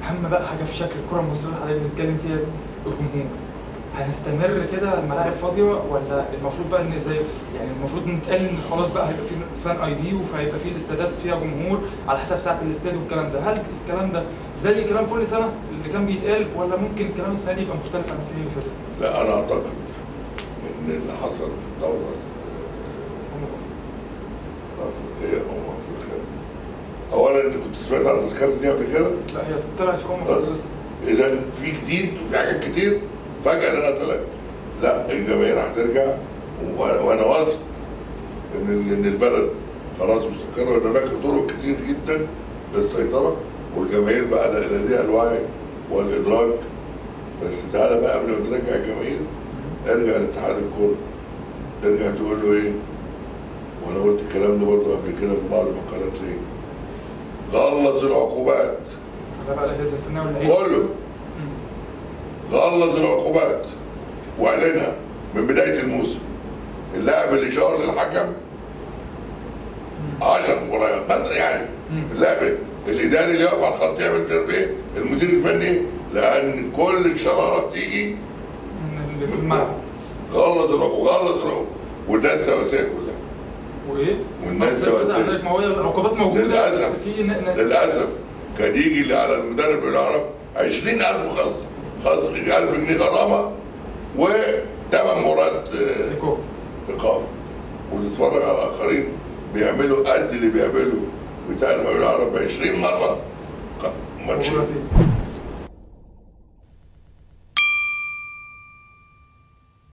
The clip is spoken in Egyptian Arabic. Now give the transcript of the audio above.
اهم بقى حاجه في شكل الكره المصريه اللي حضرتك بتتكلم فيها الجمهور هنستمر كده الملاعب فاضيه ولا المفروض بقى ان زي يعني المفروض نتقال ان خلاص بقى هيبقى في فان اي دي وهيبقى في الاستادات فيها جمهور على حسب ساعه الاستاد والكلام ده هل الكلام ده زي كلام كل سنه اللي كان بيتقال ولا ممكن كلام السنه دي يبقى مختلف عن السنين اللي فاتت؟ لا انا اعتقد ان اللي حصل في الدوره الافريقيه او افريقيا اولا انت كنت سمعت عن التذكره دي قبل كده؟ لا هي طلعت في امم بس. افريقيا بس اذا في جديد وفي حاجات كتير فجاه لنا طلعت لا الجماهير هترجع و- وانا واثق ان ال- ان البلد خلاص مستقره وان هناك طرق كتير جدا للسيطره والجماهير بقى لديها الوعي والادراك بس تعالى بقى قبل ما ترجع الجماهير ارجع لاتحاد الكوره ترجع تقول له ايه وانا قلت الكلام ده برضه قبل كده في بعض المقالات ليه غلظ العقوبات على بقى الاجهزه الفنيه واللعيبه كله مم. غلظ العقوبات واعلنها من بدايه الموسم اللاعب اللي شار للحكم 10 مباريات مثلا يعني مم. اللاعب الاداري اللي يقف على الخط يعمل مش عارف ايه المدير الفني لان كل الشراره بتيجي من اللي في الملعب غلظ العقوبات وغلظ العقوبات والناس سواسيه كلها وايه؟ والناس بس بس سواسية. حضرتك ما هو العقوبات موجوده للأسف. بس في ن- ن- للاسف كان يجي اللي على المدرب العرب 20000 خصم خصم 1000 جنيه غرامه وثمان مرات آه، نيكو. ايقاف وتتفرج على الاخرين بيعملوا قد اللي بيعملوا بتاع المقاولين العرب 20 مره ق- ماتشين مرتين.